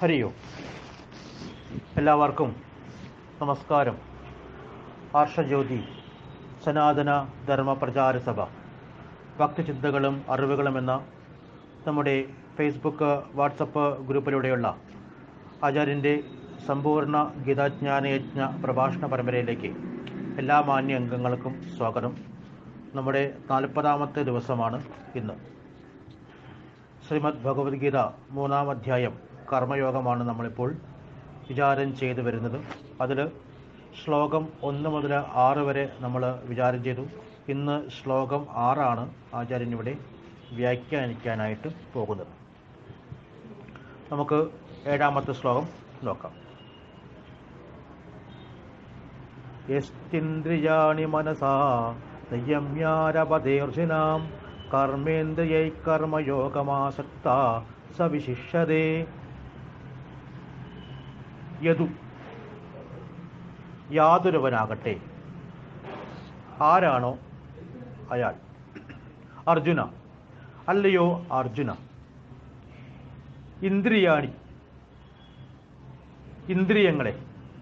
ഹരിയോ എല്ലാവർക്കും നമസ്കാരം ആർഷജ്യോതി സനാതന ധർമ്മ പ്രചാര സഭ ഭക്തിചിന്തകളും അറിവുകളും എന്ന നമ്മുടെ ഫേസ്ബുക്ക് വാട്സപ്പ് ഗ്രൂപ്പിലൂടെയുള്ള ആചാര്യൻ്റെ സമ്പൂർണ്ണ ഗീതാജ്ഞാനയജ്ഞ പ്രഭാഷണ പരമ്പരയിലേക്ക് എല്ലാ മാന്യ അംഗങ്ങൾക്കും സ്വാഗതം നമ്മുടെ നാൽപ്പതാമത്തെ ദിവസമാണ് ഇന്ന് ശ്രീമദ് ഭഗവത്ഗീത മൂന്നാം അധ്യായം കർമ്മയോഗമാണ് നമ്മളിപ്പോൾ വിചാരം ചെയ്തു വരുന്നത് അതിൽ ശ്ലോകം ഒന്ന് മുതൽ ആറ് വരെ നമ്മൾ വിചാരം ചെയ്തു ഇന്ന് ശ്ലോകം ആറാണ് ആചാര്യൻ ഇവിടെ വ്യാഖ്യാനിക്കാനായിട്ട് പോകുന്നത് നമുക്ക് ഏഴാമത്തെ ശ്ലോകം നോക്കാം യസ്തിന്ദ്രിയാണി മനസാ സംയമ്യാരപദേർജിനാം കർമ്മേന്ദ്രിയൈ കർമ്മയോഗമാസക്ത സവിശിഷ്യതേ യതു യാതൊരുവനാകട്ടെ ആരാണോ അയാൾ അർജുന അല്ലയോ അർജുന ഇന്ദ്രിയാണി ഇന്ദ്രിയങ്ങളെ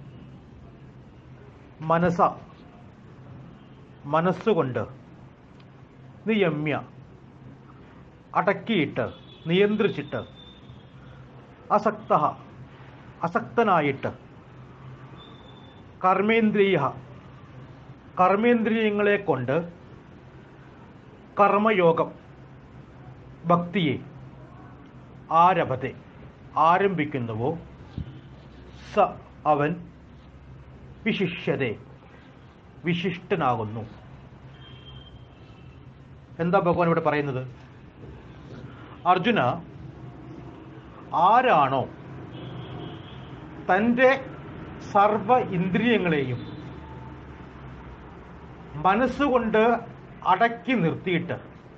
മനസ മനസ്സുകൊണ്ട് നിയമ്യ അടക്കിയിട്ട് നിയന്ത്രിച്ചിട്ട് അസക്ത അസക്തനായിട്ട് കർമ്മേന്ദ്രിയ കർമ്മേന്ദ്രിയങ്ങളെ കൊണ്ട് കർമ്മയോഗം ഭക്തിയെ ആരഭത്തെ ആരംഭിക്കുന്നുവോ സ അവൻ വിശിഷ്യതെ വിശിഷ്ടനാകുന്നു എന്താ ഭഗവാൻ ഇവിടെ പറയുന്നത് അർജുന ആരാണോ തൻ്റെ സർവ ഇന്ദ്രിയങ്ങളെയും മനസ്സുകൊണ്ട് അടക്കി നിർത്തിയിട്ട്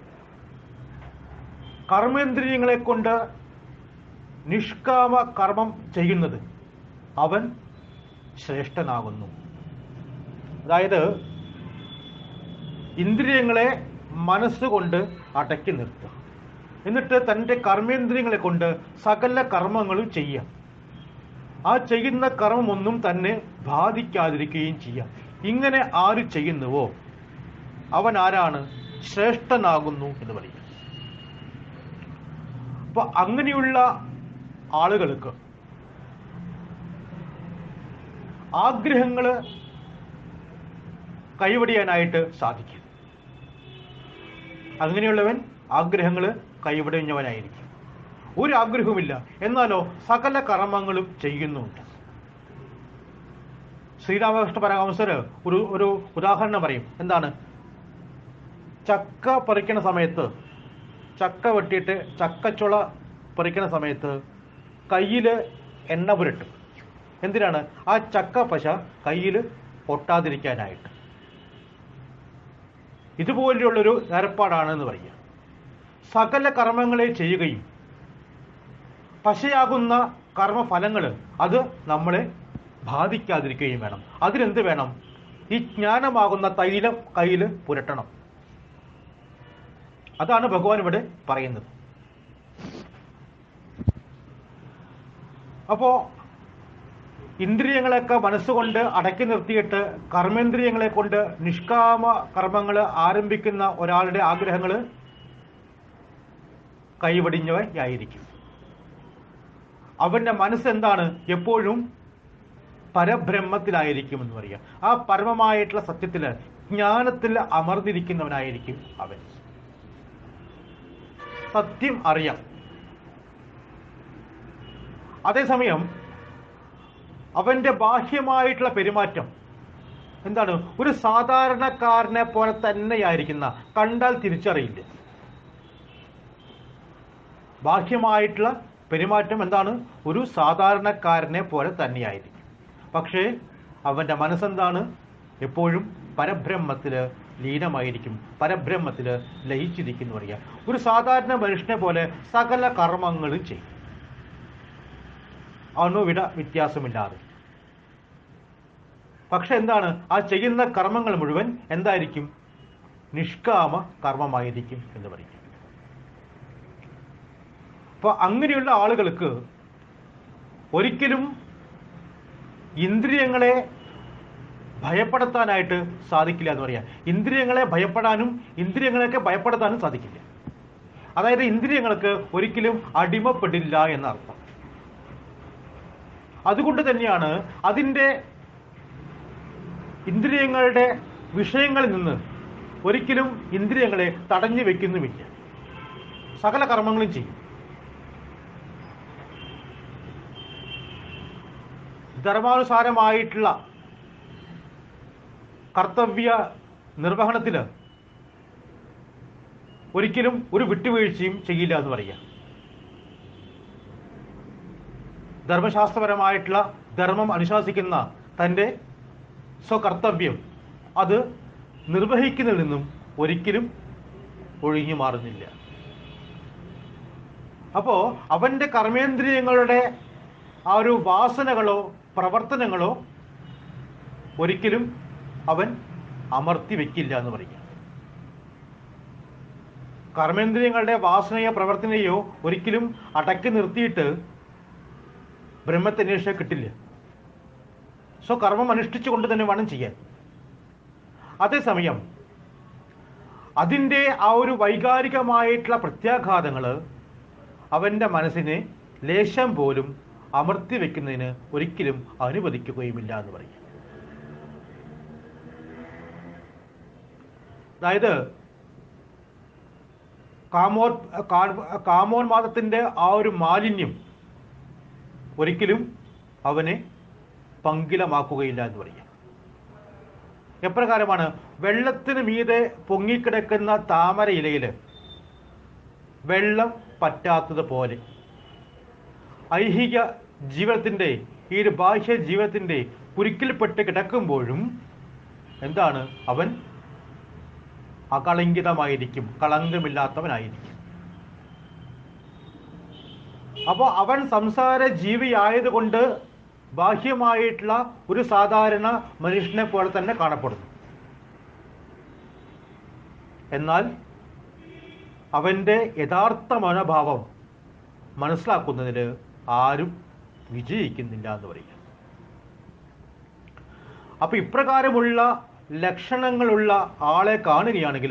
കർമ്മേന്ദ്രിയങ്ങളെ കൊണ്ട് നിഷ്കാമ കർമ്മം ചെയ്യുന്നത് അവൻ ശ്രേഷ്ഠനാകുന്നു അതായത് ഇന്ദ്രിയങ്ങളെ മനസ്സുകൊണ്ട് അടക്കി നിർത്തുക എന്നിട്ട് തൻ്റെ കർമ്മേന്ദ്രിയങ്ങളെ കൊണ്ട് സകല കർമ്മങ്ങളും ചെയ്യാം ആ ചെയ്യുന്ന കർമ്മമൊന്നും തന്നെ ബാധിക്കാതിരിക്കുകയും ചെയ്യാം ഇങ്ങനെ ആര് ചെയ്യുന്നുവോ അവൻ ആരാണ് ശ്രേഷ്ഠനാകുന്നു എന്ന് പറയും അപ്പൊ അങ്ങനെയുള്ള ആളുകൾക്ക് ആഗ്രഹങ്ങൾ കൈവടിയാനായിട്ട് സാധിക്കും അങ്ങനെയുള്ളവൻ ആഗ്രഹങ്ങൾ കൈവിടഞ്ഞവനായിരിക്കും ഒരു ആഗ്രഹവുമില്ല എന്നാലോ സകല കർമ്മങ്ങളും ചെയ്യുന്നുണ്ട് ശ്രീരാമകൃഷ്ണ പരമഹംസര് ഒരു ഒരു ഉദാഹരണം പറയും എന്താണ് ചക്ക പറിക്കണ സമയത്ത് ചക്ക വെട്ടിയിട്ട് ചക്കച്ചുള പറിക്കണ സമയത്ത് കയ്യിൽ എണ്ണ പുരട്ടും എന്തിനാണ് ആ ചക്ക പശ കയ്യിൽ ഒട്ടാതിരിക്കാനായിട്ട് ഇതുപോലെയുള്ളൊരു ഏർപ്പാടാണെന്ന് പറയുക സകല കർമ്മങ്ങളെ ചെയ്യുകയും പശയാകുന്ന കർമ്മഫലങ്ങൾ അത് നമ്മളെ ബാധിക്കാതിരിക്കുകയും വേണം അതിനെന്ത് വേണം ഈ ജ്ഞാനമാകുന്ന തൈലം കയ്യിൽ പുരട്ടണം അതാണ് ഭഗവാൻ ഇവിടെ പറയുന്നത് അപ്പോ ഇന്ദ്രിയങ്ങളെയൊക്കെ മനസ്സുകൊണ്ട് അടക്കി നിർത്തിയിട്ട് കർമ്മേന്ദ്രിയങ്ങളെ കൊണ്ട് നിഷ്കാമ കർമ്മങ്ങൾ ആരംഭിക്കുന്ന ഒരാളുടെ ആഗ്രഹങ്ങൾ കൈവടിഞ്ഞവയായിരിക്കും അവന്റെ മനസ്സെന്താണ് എപ്പോഴും പരബ്രഹ്മത്തിലായിരിക്കും എന്ന് പറയുക ആ പരമമായിട്ടുള്ള സത്യത്തില് ജ്ഞാനത്തിൽ അമർന്നിരിക്കുന്നവനായിരിക്കും അവൻ സത്യം അറിയാം അതേസമയം അവന്റെ ബാഹ്യമായിട്ടുള്ള പെരുമാറ്റം എന്താണ് ഒരു സാധാരണക്കാരനെ പോലെ തന്നെയായിരിക്കുന്ന കണ്ടാൽ തിരിച്ചറിയില്ല ബാഹ്യമായിട്ടുള്ള പെരുമാറ്റം എന്താണ് ഒരു സാധാരണക്കാരനെ പോലെ തന്നെയായിരിക്കും പക്ഷേ അവന്റെ മനസ്സെന്താണ് എപ്പോഴും പരബ്രഹ്മത്തില് ലീനമായിരിക്കും പരബ്രഹ്മത്തില് ലയിച്ചിരിക്കുന്നു പറയുക ഒരു സാധാരണ മനുഷ്യനെ പോലെ സകല കർമ്മങ്ങളും ചെയ്യും അണുവിട വ്യത്യാസമില്ലാതെ പക്ഷെ എന്താണ് ആ ചെയ്യുന്ന കർമ്മങ്ങൾ മുഴുവൻ എന്തായിരിക്കും നിഷ്കാമ കർമ്മമായിരിക്കും എന്ന് പറയും അപ്പൊ അങ്ങനെയുള്ള ആളുകൾക്ക് ഒരിക്കലും ഇന്ദ്രിയങ്ങളെ ഭയപ്പെടുത്താനായിട്ട് സാധിക്കില്ല എന്ന് പറയാം ഇന്ദ്രിയങ്ങളെ ഭയപ്പെടാനും ഇന്ദ്രിയങ്ങളെയൊക്കെ ഭയപ്പെടുത്താനും സാധിക്കില്ല അതായത് ഇന്ദ്രിയങ്ങൾക്ക് ഒരിക്കലും അടിമപ്പെടില്ല എന്നർത്ഥം അതുകൊണ്ട് തന്നെയാണ് അതിൻ്റെ ഇന്ദ്രിയങ്ങളുടെ വിഷയങ്ങളിൽ നിന്ന് ഒരിക്കലും ഇന്ദ്രിയങ്ങളെ തടഞ്ഞു വെക്കുന്നുമില്ല സകല കർമ്മങ്ങളും ചെയ്യും ധർമാനുസാരമായിട്ടുള്ള കർത്തവ്യ നിർവഹണത്തിൽ ഒരിക്കലും ഒരു വിട്ടുവീഴ്ചയും ചെയ്യില്ല എന്ന് പറയുക ധർമ്മശാസ്ത്രപരമായിട്ടുള്ള ധർമ്മം അനുശാസിക്കുന്ന തൻ്റെ സ്വകർത്തവ്യം അത് നിർവഹിക്കുന്നതിൽ നിന്നും ഒരിക്കലും ഒഴിഞ്ഞു മാറുന്നില്ല അപ്പോൾ അവൻ്റെ കർമ്മേന്ദ്രിയങ്ങളുടെ ആ ഒരു വാസനകളോ പ്രവർത്തനങ്ങളോ ഒരിക്കലും അവൻ അമർത്തി വെക്കില്ല എന്ന് പറയുക കർമ്മേന്ദ്രിയങ്ങളുടെ വാസനയോ പ്രവർത്തനയോ ഒരിക്കലും അടക്കി നിർത്തിയിട്ട് ബ്രഹ്മത്തെ അന്വേഷിച്ചാൽ കിട്ടില്ല സോ കർമ്മം അനുഷ്ഠിച്ചുകൊണ്ട് തന്നെ വേണം ചെയ്യാൻ അതേസമയം അതിൻ്റെ ആ ഒരു വൈകാരികമായിട്ടുള്ള പ്രത്യാഘാതങ്ങൾ അവൻ്റെ മനസ്സിനെ ലേശം പോലും അമർത്തി വെക്കുന്നതിന് ഒരിക്കലും അനുവദിക്കുകയുമില്ല എന്ന് പറയും അതായത് കാമോ കാ- കാമോന്മാദത്തിൻ്റെ ആ ഒരു മാലിന്യം ഒരിക്കലും അവനെ പങ്കിലമാക്കുകയില്ല എന്ന് പറയാം എപ്രകാരമാണ് വെള്ളത്തിന് മീതെ പൊങ്ങിക്കിടക്കുന്ന താമര ഇലയിൽ വെള്ളം പറ്റാത്തത് പോലെ ഐഹിക ജീവിതത്തിൻ്റെ ഈ ഒരു ബാഹ്യ ജീവിതത്തിൻ്റെ കുരുക്കിൽപ്പെട്ട് കിടക്കുമ്പോഴും എന്താണ് അവൻ അകളങ്കിതമായിരിക്കും കളങ്കമില്ലാത്തവനായിരിക്കും അപ്പോൾ അവൻ സംസാര ജീവിയായതുകൊണ്ട് ബാഹ്യമായിട്ടുള്ള ഒരു സാധാരണ മനുഷ്യനെ പോലെ തന്നെ കാണപ്പെടുന്നു എന്നാൽ അവൻ്റെ യഥാർത്ഥ മനോഭാവം മനസ്സിലാക്കുന്നതിൽ ആരും വിജയിക്കുന്നില്ല എന്ന് പറയുക അപ്പൊ ഇപ്രകാരമുള്ള ലക്ഷണങ്ങളുള്ള ആളെ കാണുകയാണെങ്കിൽ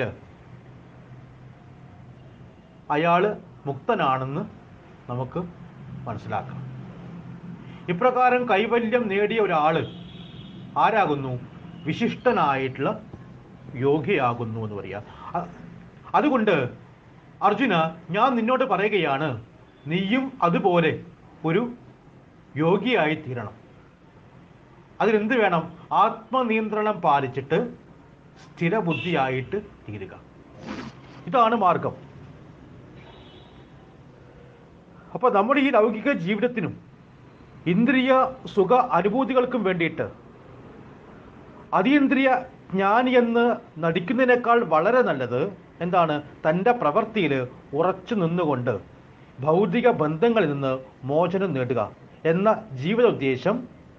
അയാൾ മുക്തനാണെന്ന് നമുക്ക് മനസ്സിലാക്കാം ഇപ്രകാരം കൈവല്യം നേടിയ ഒരാൾ ആരാകുന്നു വിശിഷ്ടനായിട്ടുള്ള യോഗിയാകുന്നു എന്ന് പറയാം അ- അതുകൊണ്ട് അർജുന ഞാൻ നിന്നോട് പറയുകയാണ് നീയും അതുപോലെ ഒരു യോഗിയായി തീരണം അതിനെന്ത് വേണം ആത്മനിയന്ത്രണം പാലിച്ചിട്ട് സ്ഥിരബുദ്ധിയായിട്ട് തീരുക ഇതാണ് മാർഗം അപ്പൊ നമ്മുടെ ഈ ലൗകിക ജീവിതത്തിനും ഇന്ദ്രിയ സുഖ അനുഭൂതികൾക്കും വേണ്ടിയിട്ട് അതീന്ദ്രിയ ജ്ഞാനി എന്ന് നടിക്കുന്നതിനേക്കാൾ വളരെ നല്ലത് എന്താണ് തൻ്റെ പ്രവൃത്തിയിൽ ഉറച്ചു നിന്നുകൊണ്ട് ഭൗതിക ബന്ധങ്ങളിൽ നിന്ന് മോചനം നേടുക എന്ന ജീവിത ഉദ്ദേശം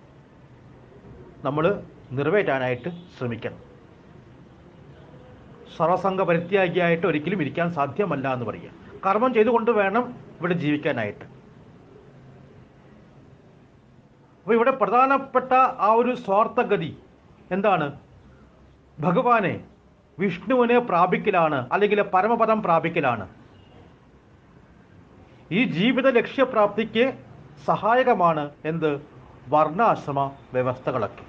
നമ്മൾ നിറവേറ്റാനായിട്ട് ശ്രമിക്കണം സർവസംഘ പരിത്യാഗിയായിട്ട് ഒരിക്കലും ഇരിക്കാൻ സാധ്യമല്ല എന്ന് പറയുക കർമ്മം ചെയ്തുകൊണ്ട് വേണം ഇവിടെ ജീവിക്കാനായിട്ട് അപ്പോൾ ഇവിടെ പ്രധാനപ്പെട്ട ആ ഒരു സ്വാർത്ഥഗതി എന്താണ് ഭഗവാനെ വിഷ്ണുവിനെ പ്രാപിക്കലാണ് അല്ലെങ്കിൽ പരമപദം പ്രാപിക്കലാണ് ഈ ജീവിത ലക്ഷ്യപ്രാപ്തിക്ക് സഹായകമാണ് എന്ത് വർണ്ണാശ്രമ വ്യവസ്ഥകളൊക്കെ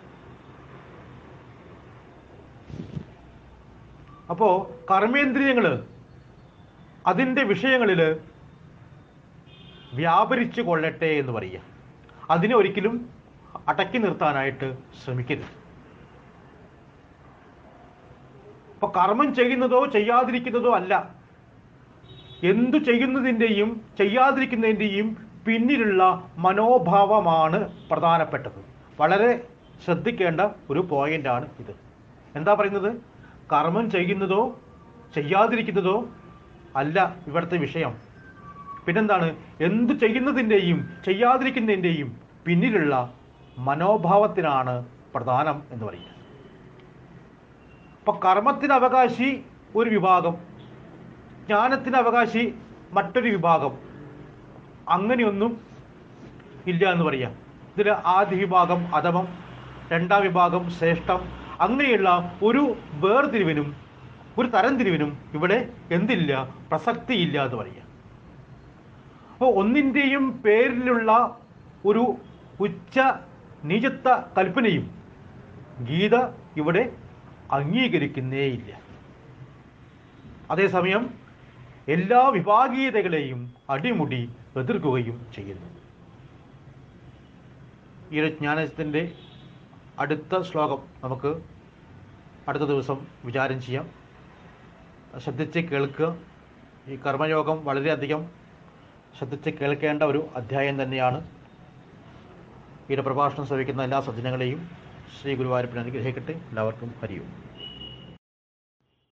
അപ്പോൾ കർമ്മേന്ദ്രിയങ്ങൾ അതിൻ്റെ വിഷയങ്ങളിൽ വ്യാപരിച്ചു കൊള്ളട്ടെ എന്ന് പറയുക അതിനെ ഒരിക്കലും അടക്കി നിർത്താനായിട്ട് ശ്രമിക്കരുത് അപ്പൊ കർമ്മം ചെയ്യുന്നതോ ചെയ്യാതിരിക്കുന്നതോ അല്ല എന്തു ചെയ്യുന്നതിൻ്റെയും ചെയ്യാതിരിക്കുന്നതിൻ്റെയും പിന്നിലുള്ള മനോഭാവമാണ് പ്രധാനപ്പെട്ടത് വളരെ ശ്രദ്ധിക്കേണ്ട ഒരു പോയിന്റാണ് ഇത് എന്താ പറയുന്നത് കർമ്മം ചെയ്യുന്നതോ ചെയ്യാതിരിക്കുന്നതോ അല്ല ഇവിടുത്തെ വിഷയം പിന്നെന്താണ് എന്തു ചെയ്യുന്നതിൻ്റെയും ചെയ്യാതിരിക്കുന്നതിൻ്റെയും പിന്നിലുള്ള മനോഭാവത്തിനാണ് പ്രധാനം എന്ന് പറയുന്നത് അപ്പൊ കർമ്മത്തിന് അവകാശി ഒരു വിഭാഗം ജ്ഞാനത്തിന് അവകാശി മറ്റൊരു വിഭാഗം അങ്ങനെയൊന്നും ഇല്ല എന്ന് പറയാം ഇതിൽ ആദ്യ വിഭാഗം അധമം രണ്ടാം വിഭാഗം ശ്രേഷ്ഠം അങ്ങനെയുള്ള ഒരു വേർതിരിവിനും ഒരു തരംതിരിവിനും ഇവിടെ എന്തില്ല പ്രസക്തിയില്ല എന്ന് പറയാം അപ്പോൾ ഒന്നിൻ്റെയും പേരിലുള്ള ഒരു ഉച്ച നീചത്വ കൽപ്പനയും ഗീത ഇവിടെ അംഗീകരിക്കുന്നേയില്ല അതേസമയം എല്ലാ വിഭാഗീയതകളെയും അടിമുടി എതിർക്കുകയും ചെയ്യുന്നു ഈ ഒരു ജ്ഞാനത്തിൻ്റെ അടുത്ത ശ്ലോകം നമുക്ക് അടുത്ത ദിവസം വിചാരം ചെയ്യാം ശ്രദ്ധിച്ച് കേൾക്കുക ഈ കർമ്മയോഗം വളരെയധികം ശ്രദ്ധിച്ച് കേൾക്കേണ്ട ഒരു അധ്യായം തന്നെയാണ് ഈ ഒരു പ്രഭാഷണം ശ്രവിക്കുന്ന എല്ലാ സജ്ജനങ്ങളെയും ശ്രീ ഗുരുവായൂരപ്പൻ അനുഗ്രഹിക്കട്ടെ എല്ലാവർക്കും ഹരിയും